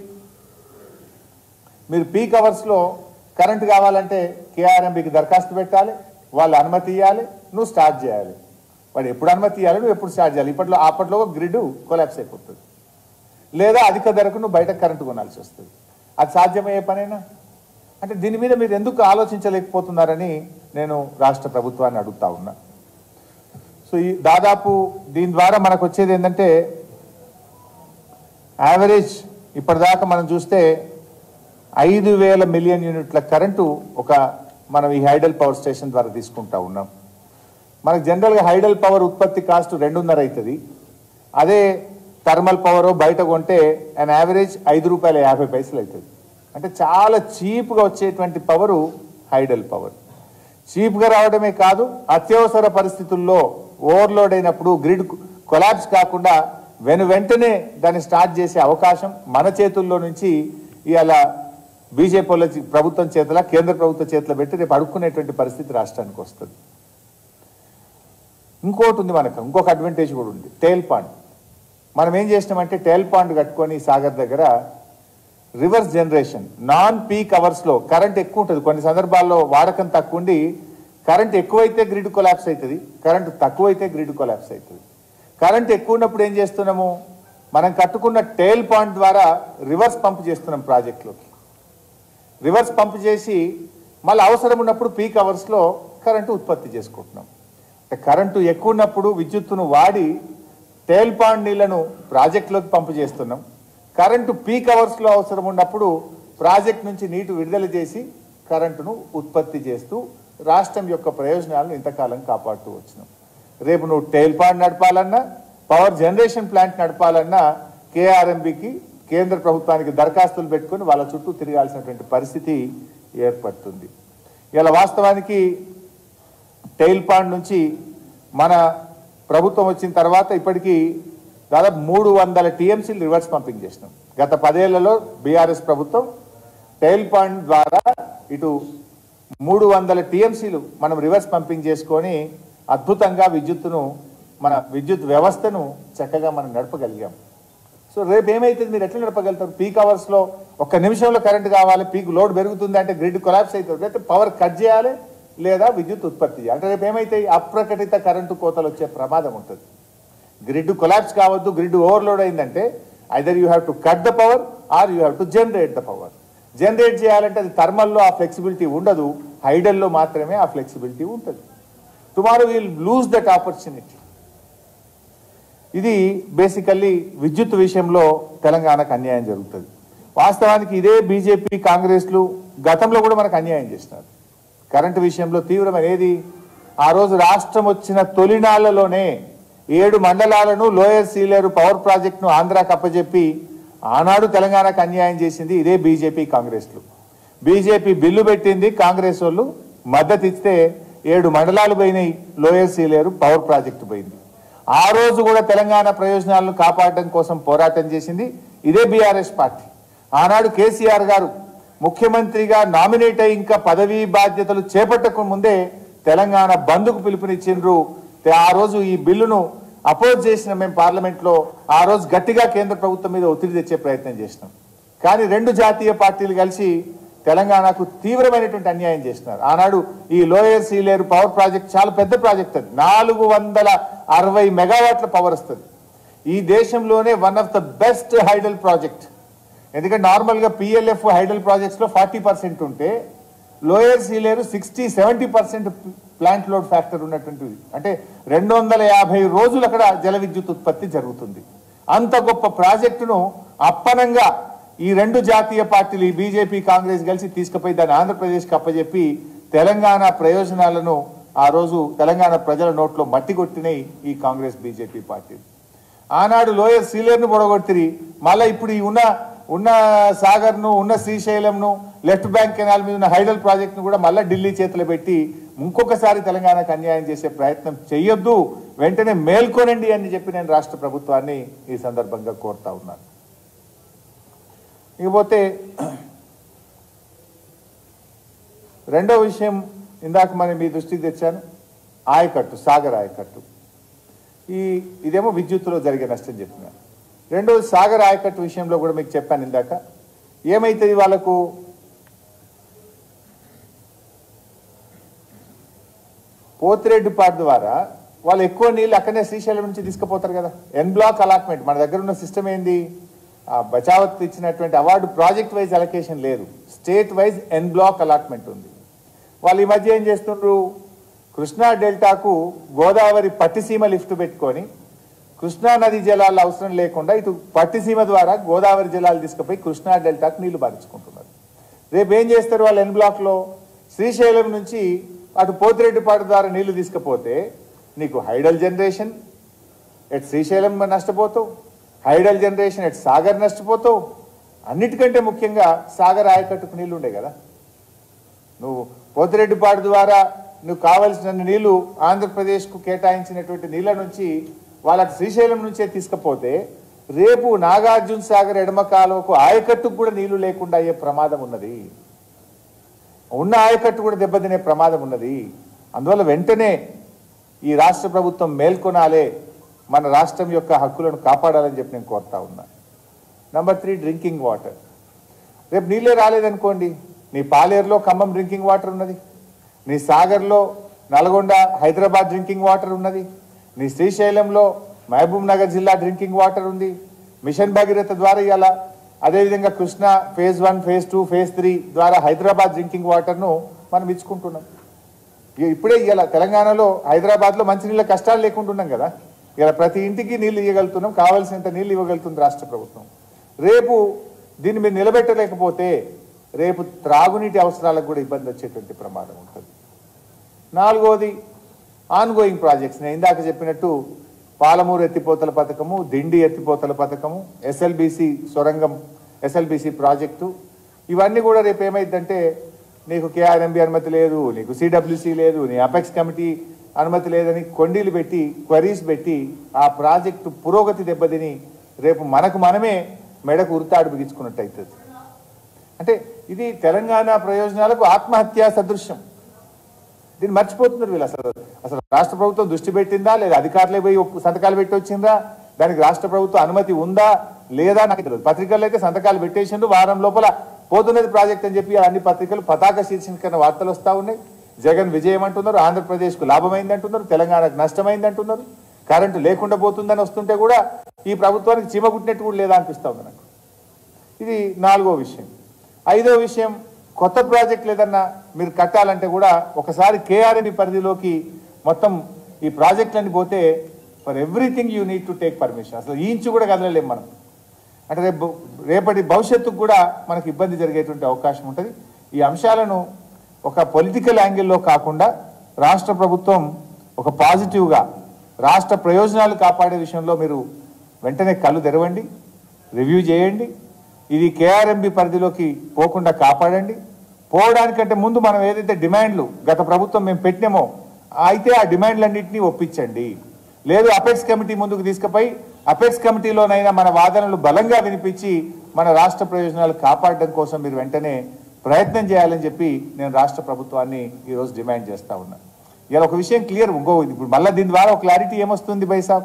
మీరు పీక్ అవర్స్లో కరెంట్ కావాలంటే కేఆర్ఎంబికి దరఖాస్తు పెట్టాలి వాళ్ళు అనుమతి ఇవ్వాలి నువ్వు స్టార్ట్ చేయాలి వాడు ఎప్పుడు అనుమతి ఇవ్వాలి నువ్వు ఎప్పుడు స్టార్ట్ చేయాలి ఇప్పట్లో అప్పట్లో గ్రిడ్ కొలాప్స్ అయిపోతుంది లేదా అధిక ధరకు నువ్వు బయట కరెంటు కొనాల్సి వస్తుంది అది సాధ్యమయ్యే పనేనా అంటే దీని మీద మీరు ఎందుకు ఆలోచించలేకపోతున్నారని నేను రాష్ట్ర ప్రభుత్వాన్ని అడుగుతా ఉన్నా సో ఈ దాదాపు దీని ద్వారా మనకు వచ్చేది ఏంటంటే యావరేజ్ ఇప్పటిదాకా మనం చూస్తే ఐదు వేల మిలియన్ యూనిట్ల కరెంటు ఒక మనం ఈ హైడల్ పవర్ స్టేషన్ ద్వారా తీసుకుంటా ఉన్నాం మనకు జనరల్గా హైడల్ పవర్ ఉత్పత్తి కాస్ట్ రెండున్నర అవుతుంది అదే థర్మల్ పవర్ బయట కొంటే అండ్ యావరేజ్ ఐదు రూపాయల యాభై పైసలు అవుతుంది అంటే చాలా చీప్గా వచ్చేటువంటి పవరు హైడల్ పవర్ చీప్గా రావడమే కాదు అత్యవసర పరిస్థితుల్లో ఓవర్లోడ్ అయినప్పుడు గ్రిడ్ కొలాప్స్ కాకుండా వెను వెంటనే దాన్ని స్టార్ట్ చేసే అవకాశం మన చేతుల్లో నుంచి ఇవాళ బీజేపీ వాళ్ళ చే- ప్రభుత్వం చేతిలో కేంద్ర ప్రభుత్వ చేతిలో పెట్టి రేపు అడుక్కునేటువంటి పరిస్థితి రాష్ట్రానికి వస్తుంది ఇంకోటి ఉంది మనకు ఇంకొక అడ్వాంటేజ్ కూడా ఉంది టేల్ పాండ్ మనం ఏం చేసినామంటే టేల్ పాండ్ కట్టుకొని సాగర్ దగ్గర రివర్స్ జనరేషన్ నాన్ పీక్ అవర్స్లో కరెంట్ ఎక్కువ ఉంటుంది కొన్ని సందర్భాల్లో వాడకం తక్కువ ఉండి కరెంట్ ఎక్కువైతే గ్రిడ్ కొలాప్స్ అవుతుంది కరెంట్ తక్కువైతే గ్రిడ్ కొలాప్స్ అవుతుంది కరెంట్ ఎక్కువ ఉన్నప్పుడు ఏం చేస్తున్నాము మనం కట్టుకున్న టేల్ పాయింట్ ద్వారా రివర్స్ పంప్ చేస్తున్నాం ప్రాజెక్టులోకి రివర్స్ పంప్ చేసి మళ్ళీ అవసరం ఉన్నప్పుడు పీక్ అవర్స్లో కరెంటు ఉత్పత్తి చేసుకుంటున్నాం అంటే కరెంటు ఎక్కువ ఉన్నప్పుడు విద్యుత్తును వాడి టేల్ పాండ్ నీళ్లను ప్రాజెక్టులోకి పంపు చేస్తున్నాం కరెంటు పీక్ అవర్స్లో అవసరం ఉన్నప్పుడు ప్రాజెక్ట్ నుంచి నీటి విడుదల చేసి కరెంటును ఉత్పత్తి చేస్తూ రాష్ట్రం యొక్క ప్రయోజనాలను ఇంతకాలం కాపాడుతూ వచ్చినాం రేపు నువ్వు టైల్ పాండ్ నడపాలన్నా పవర్ జనరేషన్ ప్లాంట్ నడపాలన్నా కేఆర్ఎంబికి కేంద్ర ప్రభుత్వానికి దరఖాస్తులు పెట్టుకొని వాళ్ళ చుట్టూ తిరగాల్సినటువంటి పరిస్థితి ఏర్పడుతుంది ఇలా వాస్తవానికి టైల్ పాండ్ నుంచి మన ప్రభుత్వం వచ్చిన తర్వాత ఇప్పటికీ దాదాపు మూడు వందల టీఎంసీలు రివర్స్ పంపింగ్ చేసినాం గత పదేళ్లలో బీఆర్ఎస్ ప్రభుత్వం టైల్ పాండ్ ద్వారా ఇటు మూడు వందల టీఎంసీలు మనం రివర్స్ పంపింగ్ చేసుకొని అద్భుతంగా విద్యుత్తును మన విద్యుత్ వ్యవస్థను చక్కగా మనం నడపగలిగాం సో రేపు ఏమైతుంది మీరు ఎట్లా నడపగలుగుతారు పీక్ అవర్స్లో ఒక్క నిమిషంలో కరెంట్ కావాలి పీక్ లోడ్ పెరుగుతుంది అంటే గ్రిడ్ కొలాప్స్ అవుతుంది అయితే పవర్ కట్ చేయాలి లేదా విద్యుత్ ఉత్పత్తి చేయాలి అంటే రేపు ఏమైతాయి అప్రకటిత కరెంటు కోతలు వచ్చే ప్రమాదం ఉంటుంది గ్రిడ్ కొలాప్స్ కావద్దు గ్రిడ్ ఓవర్లోడ్ అయిందంటే either you have to cut the power or you have to generate the power generate చేయాలంటే అది థర్మల్లో ఆ ఫ్లెక్సిబిలిటీ ఉండదు హైడల్లో మాత్రమే ఆ ఫ్లెక్సిబిలిటీ ఉంటుంది tomorrow will lose that opportunity ఇది బేసికల్లీ విద్యుత్ విషయంలో తెలంగాణకు అన్యాయం జరుగుతుంది వాస్తవానికి ఇదే బీజేపీ కాంగ్రెస్లు గతంలో కూడా మనకు అన్యాయం చేసినారు కరెంటు విషయంలో తీవ్రమైన ఏది ఆ రోజు రాష్ట్రం వచ్చిన తొలినాళ్లలోనే ఏడు మండలాలను లోయర్ సీలేరు పవర్ ప్రాజెక్టును ఆంధ్రాకి అప్పజెప్పి ఆనాడు తెలంగాణకు అన్యాయం చేసింది ఇదే బీజేపీ కాంగ్రెస్లు బీజేపీ బిల్లు పెట్టింది కాంగ్రెస్ వాళ్ళు మద్దతు ఇస్తే ఏడు మండలాలు పోయినాయి లోయర్ సీలేరు పవర్ ప్రాజెక్టు పోయింది ఆ రోజు కూడా తెలంగాణ ప్రయోజనాలను కాపాడడం కోసం పోరాటం చేసింది ఇదే బీఆర్ఎస్ పార్టీ ఆనాడు కేసీఆర్ గారు ముఖ్యమంత్రిగా నామినేట్ అయి ఇంకా పదవీ బాధ్యతలు చేపట్టక ముందే తెలంగాణ బంద్కు పిలుపునిచ్చిండ్రు తే- ఆ రోజు ఈ బిల్లును అపోజ్ చేసిన మేము పార్లమెంట్ లో ఆ రోజు గట్టిగా కేంద్ర ప్రభుత్వం మీద ఒత్తిడి తెచ్చే ప్రయత్నం చేసినాం కానీ రెండు జాతీయ పార్టీలు కలిసి తెలంగాణకు తీవ్రమైనటువంటి అన్యాయం చేస్తున్నారు ఆనాడు ఈ లోయర్ సీలేరు పవర్ ప్రాజెక్ట్ చాలా పెద్ద ప్రాజెక్ట్ అది నాలుగు వందల అరవై మెగావాట్ల పవర్ వస్తుంది ఈ దేశంలోనే one of the best hydel project ఎందుకంటే నార్మల్గా పిఎల్ఎఫ్ హైడల్ ప్రాజెక్ట్స్లో ఫార్టీ పర్సెంట్ ఉంటే lower Sileru sixty seventy percent plant load factor ఉన్నటువంటిది అంటే రెండు వందల యాభై రోజులు అక్కడ జల విద్యుత్ ఉత్పత్తి జరుగుతుంది అంత గొప్ప ప్రాజెక్టును అప్పనంగా ఈ రెండు జాతీయ పార్టీలు ఈ బీజేపీ కాంగ్రెస్ కలిసి తీసుకుపోయి దాన్ని ఆంధ్రప్రదేశ్కి అప్పజెప్పి తెలంగాణ ప్రయోజనాలను ఆ రోజు తెలంగాణ ప్రజల నోట్లో మట్టి కొట్టినాయి ఈ కాంగ్రెస్ బీజేపీ పార్టీలు ఆనాడు లోయర్ సీలేరును పొడగొట్టిరి మళ్ళీ ఇప్పుడు ఈ ఉన్న ఉన్న సాగర్ను ఉన్న శ్రీశైలంను లెఫ్ట్ బ్యాంక్ కెనాల్ మీద ఉన్న హైడల్ ప్రాజెక్ట్ను కూడా మళ్ళీ ఢిల్లీ చేతిలో పెట్టి ఇంకొకసారి తెలంగాణకు అన్యాయం చేసే ప్రయత్నం చేయొద్దు వెంటనే మేల్కొనండి అని చెప్పి నేను రాష్ట్ర ప్రభుత్వాన్ని ఈ సందర్భంగా కోరుతా ఉన్నాను ఇకపోతే రెండో విషయం ఇందాక మనం మీ దృష్టికి తెచ్చాను ఆయకట్టు సాగర్ ఆయకట్టు ఈ ఇదేమో విద్యుత్తులో జరిగే నష్టం చెప్పినాను రెండోది సాగర్ ఆయకట్టు విషయంలో కూడా మీకు చెప్పాను ఇందాక ఏమైతుంది వాళ్ళకు పోతిరెడ్డిపాడు ద్వారా వాళ్ళు ఎక్కువ నీళ్ళు అక్కడనే శ్రీశైలం నుంచి తీసుకుపోతారు కదా ఎన్ బ్లాక్ అలాట్మెంట్ మన దగ్గర ఉన్న సిస్టమ్ ఏంది ఆ బచావత్ ఇచ్చినటువంటి అవార్డు ప్రాజెక్ట్ వైజ్ అలొకేషన్ లేదు state wise en bloc allotment ఉంది వాళ్ళు ఈ మధ్య ఏం చేస్తుండ్రు కృష్ణా డెల్టాకు గోదావరి పట్టిసీమ లిఫ్ట్ పెట్టుకొని కృష్ణా నది జలాలు అవసరం లేకుండా ఇటు పట్టిసీమ ద్వారా గోదావరి జలాలు తీసుకుపోయి కృష్ణా డెల్టాకు నీళ్లు పారించుకుంటున్నారు రేపు ఏం చేస్తారు వాళ్ళు ఎన్ బ్లాక్లో శ్రీశైలం నుంచి అటు పోతిరెడ్డిపాడు ద్వారా నీళ్లు తీసుకుపోతే నీకు హైడల్ జనరేషన్ ఎట్ శ్రీశైలం నష్టపోతావు హైడల్ జనరేషన్ ఎట్ సాగర్ నష్టపోతావు అన్నిటికంటే ముఖ్యంగా సాగర్ ఆయకట్టుకు నీళ్లు ఉండే కదా నువ్వు పోతిరెడ్డిపాడు ద్వారా నువ్వు కావలసిన నీళ్లు ఆంధ్రప్రదేశ్కు కేటాయించినటువంటి నీళ్ళ నుంచి వాళ్ళకి శ్రీశైలం నుంచే తీసుకపోతే రేపు నాగార్జున సాగర్ ఎడమ కాలువకు ఆయకట్టుకు కూడా నీళ్లు లేకుండా అయ్యే ప్రమాదం ఉన్నది ఉన్న ఆయకట్టు కూడా దెబ్బతినే ప్రమాదం ఉన్నది అందువల్ల వెంటనే ఈ రాష్ట్ర ప్రభుత్వం మేల్కొనాలే మన రాష్ట్రం యొక్క హక్కులను కాపాడాలని చెప్పి నేను కోరుతా ఉన్నా నంబర్ త్రీ డ్రింకింగ్ వాటర్ రేపు నీళ్ళే రాలేదనుకోండి నీ పాలేరులో ఖమ్మం డ్రింకింగ్ వాటర్ ఉన్నది నీ సాగర్లో నల్గొండ హైదరాబాద్ డ్రింకింగ్ వాటర్ ఉన్నది నీ శ్రీశైలంలో మహబూబ్ నగర్ జిల్లా డ్రింకింగ్ వాటర్ ఉంది మిషన్ భగీరథ ద్వారా ఇవాళ అదేవిధంగా Krishna phase one phase two phase three ద్వారా హైదరాబాద్ డ్రింకింగ్ వాటర్ను మనం ఇచ్చుకుంటున్నాం ఇక ఇప్పుడే ఇలా తెలంగాణలో హైదరాబాద్లో మంచినీళ్ళ కష్టాలు లేకుండా ఉన్నాం కదా ఇలా ప్రతి ఇంటికి నీళ్లు ఇవ్వగలుగుతున్నాం కావాల్సినంత నీళ్లు ఇవ్వగలుగుతుంది రాష్ట్ర ప్రభుత్వం రేపు దీన్ని మీరు నిలబెట్టలేకపోతే రేపు త్రాగునీటి అవసరాలకు కూడా ఇబ్బంది వచ్చేటువంటి ప్రమాదం ఉంటుంది నాలుగోది ఆన్గోయింగ్ ప్రాజెక్ట్స్ నేను ఇందాక చెప్పినట్టు పాలమూరు ఎత్తిపోతల పథకము దిండి ఎత్తిపోతల పథకము ఎస్ఎల్బిసి సొరంగం ఎస్ఎల్బిసి ప్రాజెక్టు ఇవన్నీ కూడా రేపు ఏమైందంటే నీకు కేఆర్ఎంబి అనుమతి లేదు నీకు సిడబ్ల్యూసి లేదు నీ అపెక్స్ కమిటీ అనుమతి లేదని కొండీలు పెట్టి క్వరీస్ పెట్టి ఆ ప్రాజెక్టు పురోగతి దెబ్బతిని రేపు మనకు మనమే మెడకు ఉరితాడు బిగించుకున్నట్టు అవుతుంది అంటే ఇది తెలంగాణ ప్రయోజనాలకు ఆత్మహత్యా సదృశ్యం దీన్ని మర్చిపోతున్నారు వీళ్ళు అసలు అసలు రాష్ట్ర ప్రభుత్వం దృష్టి పెట్టిందా లేదా అధికారులే పోయి ఒప్పు- సంతకాలు పెట్టి వచ్చిందా దానికి రాష్ట్ర ప్రభుత్వం అనుమతి ఉందా లేదా నాకు తెలియదు పత్రికల్లో అయితే సంతకాలు పెట్టేసిండు వారం లోపల పోతున్నది ప్రాజెక్ట్ అని చెప్పి అన్ని పత్రికలు పతాక శీర్షికన వార్తలు వస్తూ ఉన్నాయి జగన్ విజయం అంటున్నారు ఆంధ్రప్రదేశ్కు లాభమైంది అంటున్నారు తెలంగాణకు నష్టమైంది అంటున్నారు కరెంటు లేకుండా పోతుందని వస్తుంటే కూడా ఈ ప్రభుత్వానికి చీమ కుట్టినట్టు కూడా లేదా అనిపిస్తా ఉంది నాకు ఇది నాలుగో విషయం ఐదో విషయం కొత్త ప్రాజెక్టులు ఏదన్నా మీరు కట్టాలంటే కూడా ఒకసారి కేఆర్ఎండి పరిధిలోకి మొత్తం ఈ ప్రాజెక్టులన్నీ పోతే for everything you need to take permission అసలు ఈ ఇంచు కూడా కదలలేం మనం అంటే రేపు రేపటి భవిష్యత్తుకు కూడా మనకు ఇబ్బంది జరిగేటువంటి అవకాశం ఉంటుంది ఈ అంశాలను ఒక పొలిటికల్ యాంగిల్లో కాకుండా రాష్ట్ర ప్రభుత్వం ఒక పాజిటివ్గా రాష్ట్ర ప్రయోజనాలు కాపాడే విషయంలో మీరు వెంటనే కళ్ళు తెరవండి రివ్యూ చేయండి ఇది కేఆర్ఎంబి పరిధిలోకి పోకుండా కాపాడండి పోవడానికంటే ముందు మనం ఏదైతే డిమాండ్లు గత ప్రభుత్వం మేము పెట్టినామో అయితే ఆ డిమాండ్లన్నింటినీ ఒప్పించండి లేదు అపెక్స్ కమిటీ ముందుకు తీసుకుపోయి అపెక్స్ కమిటీలోనైనా మన వాదనలు బలంగా వినిపించి మన రాష్ట్ర ప్రయోజనాలు కాపాడడం కోసం మీరు వెంటనే ప్రయత్నం చేయాలని చెప్పి నేను రాష్ట్ర ప్రభుత్వాన్ని ఈరోజు డిమాండ్ చేస్తా ఉన్నా ఇలా ఒక విషయం క్లియర్ ఇంకో ఇప్పుడు మళ్ళీ దీని ద్వారా ఒక క్లారిటీ ఏమొస్తుంది బైసాబ్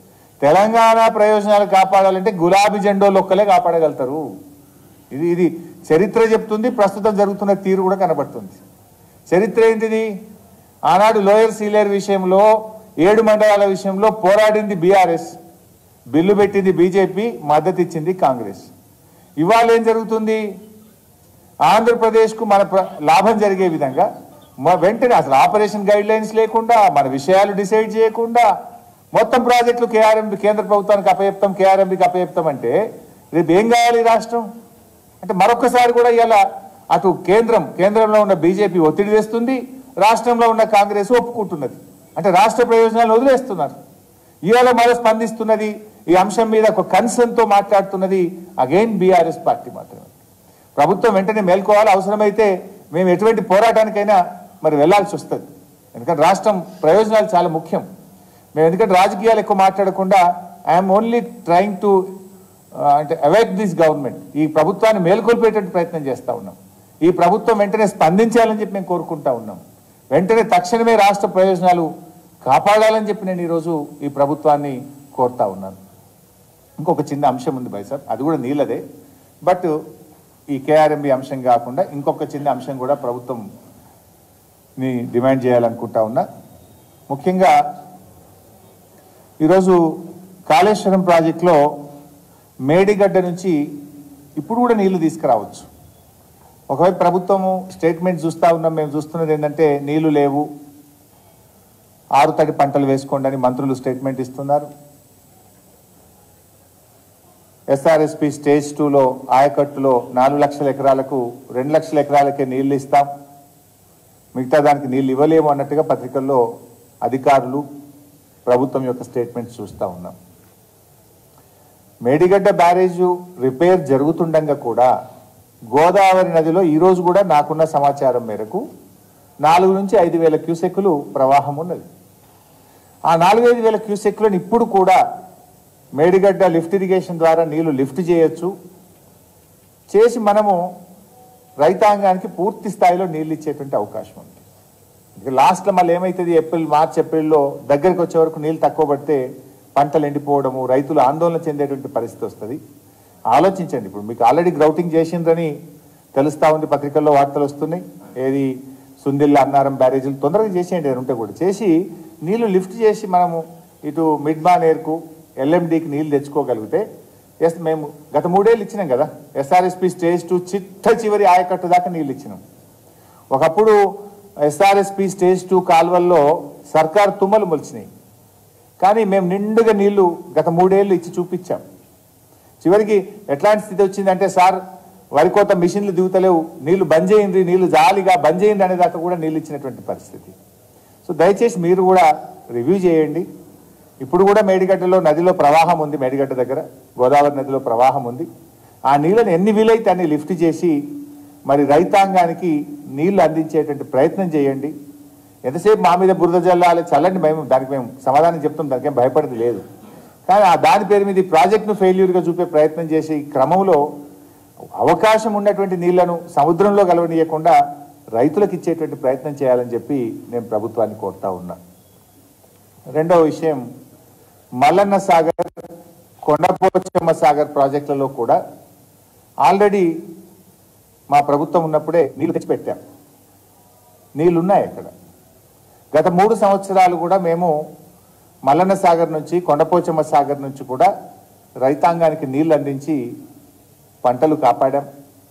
తెలంగాణ ప్రయోజనాలు కాపాడాలంటే గులాబీ జెండోలు ఒక్కలే కాపాడగలుగుతారు ఇది ఇది చరిత్ర చెప్తుంది ప్రస్తుతం జరుగుతున్న తీరు కూడా కనబడుతుంది చరిత్ర ఏంటిది ఆనాడు లోయర్ సీలేర్ విషయంలో ఏడు మండలాల విషయంలో పోరాడింది బీఆర్ఎస్ బిల్లు పెట్టింది బీజేపీ మద్దతు ఇచ్చింది కాంగ్రెస్ ఇవాళ ఏం జరుగుతుంది ఆంధ్రప్రదేశ్కు మన ప్ర- లాభం జరిగే విధంగా మ- వెంటనే అసలు ఆపరేషన్ గైడ్ లైన్స్ లేకుండా మన విషయాలు డిసైడ్ చేయకుండా మొత్తం ప్రాజెక్టులు కేఆర్ఎంబి కేంద్ర ప్రభుత్వానికి అపయప్తం కేఆర్ఎంబికి అపయప్తం అంటే రేపు ఏం కావాలి ఈ రాష్ట్రం అంటే మరొకసారి కూడా ఇలా అటు కేంద్రం కేంద్రంలో ఉన్న బీజేపీ ఒత్తిడి తెస్తుంది రాష్ట్రంలో ఉన్న కాంగ్రెస్ ఒప్పుకుంటున్నది అంటే రాష్ట్ర ప్రయోజనాలు వదిలేస్తున్నారు ఇవాళ మరో స్పందిస్తున్నది ఈ అంశం మీద ఒక కన్సర్న్ తో మాట్లాడుతున్నది అగైన్ బీఆర్ఎస్ పార్టీ మాత్రమే ప్రభుత్వం వెంటనే మేల్కోవాలి అవసరమైతే మేము ఎటువంటి పోరాటానికైనా మరి వెళ్ళాల్సి వస్తుంది ఎందుకంటే రాష్ట్రం ప్రయోజనాలు చాలా ముఖ్యం మేము ఎందుకంటే రాజకీయాలు ఎక్కువ మాట్లాడకుండా ఐఎమ్ ఓన్లీ ట్రయింగ్ టు అంటే అవాయిడ్ దిస్ గవర్నమెంట్ ఈ ప్రభుత్వాన్ని మేల్కొల్పేటట్టు ప్రయత్నం చేస్తూ ఉన్నాం ఈ ప్రభుత్వం వెంటనే స్పందించాలని చెప్పి మేము కోరుకుంటా ఉన్నాం వెంటనే తక్షణమే రాష్ట్ర ప్రయోజనాలు కాపాడాలని చెప్పి నేను ఈరోజు ఈ ప్రభుత్వాన్ని కోరుతా ఉన్నాను ఇంకొక చిన్న అంశం ఉంది భాయ్ సార్ అది కూడా నీళ్ళదే బట్ ఈ కేఆర్ఎంబి అంశం కాకుండా ఇంకొక చిన్న అంశం కూడా ప్రభుత్వం ని డిమాండ్ చేయాలనుకుంటా ఉన్నా ముఖ్యంగా ఈరోజు కాళేశ్వరం ప్రాజెక్టులో మేడిగడ్డ నుంచి ఇప్పుడు కూడా నీళ్లు తీసుకురావచ్చు ఒకవైపు ప్రభుత్వము స్టేట్మెంట్ చూస్తూ ఉన్నాం మేము చూస్తున్నది ఏంటంటే నీళ్లు లేవు ఆరు తడి పంటలు వేసుకోండి అని మంత్రులు స్టేట్మెంట్ ఇస్తున్నారు ఎస్ఆర్ఎస్పి స్టేజ్ టూలో ఆయకట్టులో నాలుగు లక్షల ఎకరాలకు రెండు లక్షల ఎకరాలకే నీళ్లు ఇస్తాం మిగతా దానికి నీళ్ళు ఇవ్వలేము అన్నట్టుగా పత్రికల్లో అధికారులు ప్రభుత్వం యొక్క స్టేట్మెంట్స్ చూస్తూ ఉన్నాం మేడిగడ్డ బ్యారేజ్ రిపేర్ జరుగుతుండగా కూడా గోదావరి నదిలో ఈరోజు కూడా నాకున్న సమాచారం మేరకు నాలుగు నుంచి ఐదు వేల క్యూసెక్కులు ప్రవాహం ఉన్నది ఆ నాలుగైదు వేల క్యూసెక్లను ఇప్పుడు కూడా మేడిగడ్డ లిఫ్ట్ ఇరిగేషన్ ద్వారా నీళ్లు లిఫ్ట్ చేయొచ్చు చేసి మనము రైతాంగానికి పూర్తి స్థాయిలో నీళ్ళు ఇచ్చేటువంటి అవకాశం ఉంది ఇక లాస్ట్లో మళ్ళీ ఏమవుతుంది ఏప్రిల్ మార్చ్ ఏప్రిల్లో దగ్గరికి వచ్చే వరకు నీళ్ళు తక్కువ పడితే పంటలు ఎండిపోవడము రైతులు ఆందోళన చెందేటువంటి పరిస్థితి వస్తుంది ఆలోచించండి ఇప్పుడు మీకు ఆల్రెడీ గ్రౌటింగ్ చేసిండ్రని తెలుస్తా ఉంది పత్రికల్లో వార్తలు వస్తున్నాయి ఏది సుందిల్ల అన్నారం బ్యారేజీలు తొందరగా చేసేయండి ఏదైనా ఉంటే కూడా చేసి నీళ్లు లిఫ్ట్ చేసి మనము ఇటు మిడ్మాన్ ఎయిర్కు ఎల్ఎండికి నీళ్లు తెచ్చుకోగలిగితే ఎస్ మేము గత మూడేళ్ళు ఇచ్చినాం కదా ఎస్ఆర్ఎస్పి స్టేజ్ టూ చిట్ట చివరి ఆయకట్టు దాకా నీళ్ళు ఇచ్చినాం ఒకప్పుడు ఎస్ఆర్ఎస్పి స్టేజ్ టూ కాలువల్లో సర్కార్ తుమ్మలు మొలిచినాయి కానీ మేము నిండుగా నీళ్లు గత మూడేళ్ళు ఇచ్చి చూపించాం చివరికి ఎట్లాంటి స్థితి వచ్చిందంటే సార్ వరి కోత మిషన్లు దిగుతలేవు నీళ్లు బంద్ చేయండి నీళ్లు జాలిగా బంద్ చేయండి అనేదాకా కూడా నీళ్ళు ఇచ్చినటువంటి పరిస్థితి సో దయచేసి మీరు కూడా రివ్యూ చేయండి ఇప్పుడు కూడా మేడిగడ్డలో నదిలో ప్రవాహం ఉంది మేడిగడ్డ దగ్గర గోదావరి నదిలో ప్రవాహం ఉంది ఆ నీళ్ళని ఎన్ని వీలైతే అన్ని లిఫ్ట్ చేసి మరి రైతాంగానికి నీళ్లు అందించేటువంటి ప్రయత్నం చేయండి ఎంతసేపు మా మీద బురద జల్లాలి చల్లండి మేము దానికి మేము సమాధానం చెప్తాం దానికి ఏం భయపడేది లేదు కానీ ఆ దాని పేరు మీద ఈ ప్రాజెక్టును ఫెయిల్యూర్గా చూపే ప్రయత్నం చేసే ఈ క్రమంలో అవకాశం ఉన్నటువంటి నీళ్లను సముద్రంలో కలవనీయకుండా రైతులకు ఇచ్చేటువంటి ప్రయత్నం చేయాలని చెప్పి నేను ప్రభుత్వాన్ని కోరుతా ఉన్నా రెండవ విషయం మల్లన్న సాగర్ కొండపోచమ్మ సాగర్ ప్రాజెక్టులలో కూడా ఆల్రెడీ మా ప్రభుత్వం ఉన్నప్పుడే నీళ్లు తెచ్చిపెట్టాం నీళ్లు ఉన్నాయి అక్కడ గత మూడు సంవత్సరాలు కూడా మేము మల్లన్న సాగర్ నుంచి కొండపోచమ్మ సాగర్ నుంచి కూడా రైతాంగానికి నీళ్లు అందించి పంటలు కాపాడాం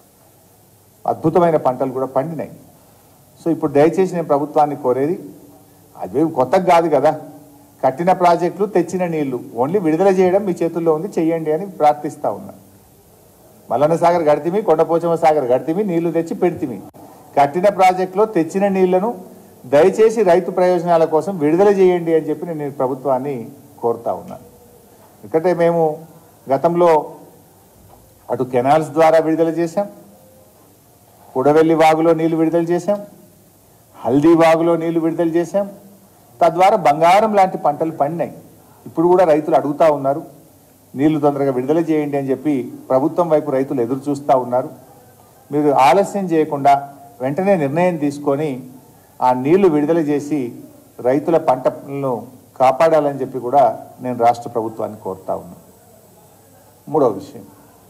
అద్భుతమైన పంటలు కూడా పండినాయి సో ఇప్పుడు దయచేసి నేను ప్రభుత్వాన్ని కోరేది అదేం కొత్తగా కాదు కదా కట్టిన ప్రాజెక్టులు తెచ్చిన నీళ్లు ఓన్లీ విడుదల చేయడం మీ చేతుల్లో ఉంది చెయ్యండి అని ప్రార్థిస్తా ఉన్నా మల్లన్న సాగర్ గడితిమి కొండపోచమ్మ సాగర్ గడితిమి నీళ్లు తెచ్చి పెడితిమి కట్టిన ప్రాజెక్టులో తెచ్చిన నీళ్లను దయచేసి రైతు ప్రయోజనాల కోసం విడుదల చేయండి అని చెప్పి నేను ఈ ప్రభుత్వాన్ని కోరుతా ఉన్నాను ఎందుకంటే మేము గతంలో అటు కెనాల్స్ ద్వారా విడుదల చేశాం కుడవెల్లి వాగులో నీళ్లు విడుదల చేశాం హల్దీ వాగులో నీళ్లు విడుదల చేశాం తద్వారా బంగారం లాంటి పంటలు పండినాయి ఇప్పుడు కూడా రైతులు అడుగుతా ఉన్నారు నీళ్లు తొందరగా విడుదల చేయండి అని చెప్పి ప్రభుత్వం వైపు రైతులు ఎదురు చూస్తూ ఉన్నారు మీరు ఆలస్యం చేయకుండా వెంటనే నిర్ణయం తీసుకొని ఆ నీళ్లు విడుదల చేసి రైతుల పంటలను కాపాడాలని చెప్పి కూడా నేను రాష్ట్ర ప్రభుత్వాన్ని కోరుతా ఉన్నాను మూడో విషయం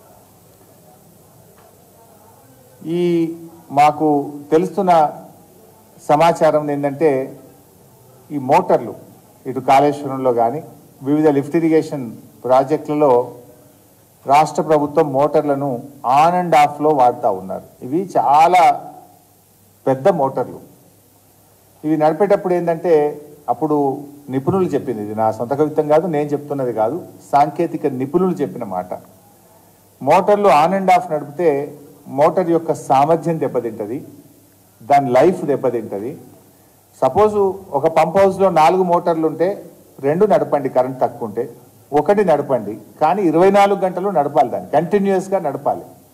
ఈ మాకు తెలుస్తున్న సమాచారం ఏంటంటే ఈ మోటార్లు ఇటు కాళేశ్వరంలో కానీ వివిధ లిఫ్ట్ ఇరిగేషన్ ప్రాజెక్టులలో రాష్ట్ర ప్రభుత్వం మోటార్లను ఆన్ అండ్ ఆఫ్లో వాడుతూ ఉన్నారు ఇవి చాలా పెద్ద మోటార్లు ఇవి నడిపేటప్పుడు ఏంటంటే అప్పుడు నిపుణులు చెప్పింది ఇది నా సొంత కవిత్వం కాదు నేను చెప్తున్నది కాదు సాంకేతిక నిపుణులు చెప్పిన మాట మోటార్లు ఆన్ అండ్ ఆఫ్ నడిపితే మోటార్ యొక్క సామర్థ్యం దెబ్బతింటది దాని లైఫ్ దెబ్బతింటది సపోజు ఒక పంప్ హౌస్లో నాలుగు మోటార్లు ఉంటే రెండు నడపండి కరెంట్ తక్కువ ఉంటే ఒకటి నడపండి కానీ ఇరవై నాలుగు గంటలు నడపాలి దాన్ని కంటిన్యూస్గా నడపాలి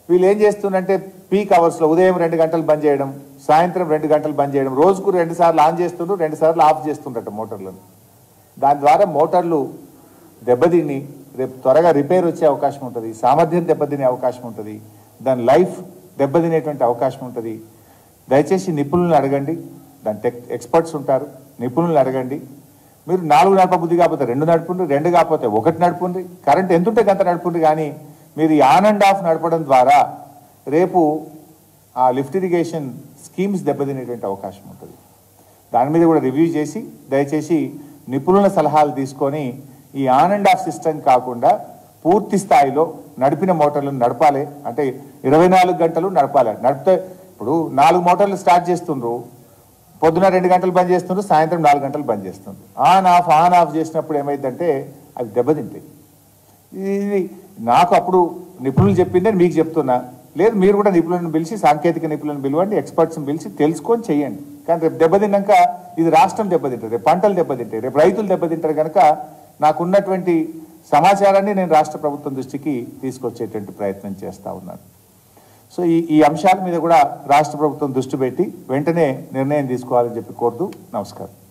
వీళ్ళు ఏం చేస్తుందంటే పీక్ అవర్స్లో ఉదయం రెండు గంటలు బంద్ చేయడం సాయంత్రం రెండు గంటలు బంద్ చేయడం రోజుకు రెండు సార్లు ఆన్ చేస్తుండ్రు రెండు సార్లు ఆఫ్ చేస్తుండట మోటార్లను దాని ద్వారా మోటార్లు దెబ్బతిని రేపు త్వరగా రిపేర్ వచ్చే అవకాశం ఉంటుంది సామర్థ్యం దెబ్బతినే అవకాశం ఉంటుంది దాని లైఫ్ దెబ్బతినేటువంటి అవకాశం ఉంటుంది దయచేసి నిపుణులను అడగండి దాని టెక్ ఎక్స్పర్ట్స్ ఉంటారు నిపుణులను అడగండి మీరు నాలుగు నడప బుద్ధి కాకపోతే రెండు నడుపుండ్రి రెండు కాకపోతే ఒకటి నడుపుండ్రి కరెంట్ ఎంతుంటే గంత నడుపుండ్రి కానీ మీరు ఈ ఆన్ అండ్ ఆఫ్ నడపడం ద్వారా రేపు ఆ లిఫ్ట్ ఇరిగేషన్ స్కీమ్స్ దెబ్బతినేటువంటి అవకాశం ఉంటుంది దాని మీద కూడా రివ్యూ చేసి దయచేసి నిపుణుల సలహాలు తీసుకొని ఈ ఆన్ అండ్ ఆఫ్ సిస్టమ్ కాకుండా పూర్తి స్థాయిలో నడిపిన మోటార్లను నడపాలి అంటే ఇరవై నాలుగు గంటలు నడపాలి నడిపితే ఇప్పుడు నాలుగు మోటార్లు స్టార్ట్ చేస్తుండ్రు పొద్దున రెండు గంటలు బంద్ చేస్తుండ్రు సాయంత్రం నాలుగు గంటలు బంద్ చేస్తుండ్రు ఆన్ ఆఫ్ ఆన్ ఆఫ్ చేసినప్పుడు ఏమైందంటే అవి దెబ్బతింటాయి ఇది నాకు అప్పుడు నిపుణులు చెప్పిందని మీకు చెప్తున్నా లేదు మీరు కూడా నిపుణులను పిలిచి సాంకేతిక నిపుణులను పిలవండి ఎక్స్పర్ట్స్ని పిలిచి తెలుసుకొని చేయండి కానీ రేపు దెబ్బతిన్నాక ఇది రాష్ట్రం దెబ్బతింటారు రేపు పంటలు దెబ్బతింటాయి రేపు రైతులు దెబ్బతింటారు కనుక నాకున్నటువంటి సమాచారాన్ని నేను రాష్ట్ర ప్రభుత్వం దృష్టికి తీసుకొచ్చేటువంటి ప్రయత్నం చేస్తా ఉన్నాను సో ఈ ఈ అంశాల మీద కూడా రాష్ట్ర ప్రభుత్వం దృష్టి పెట్టి వెంటనే నిర్ణయం తీసుకోవాలని చెప్పి కోరుతూ నమస్కారం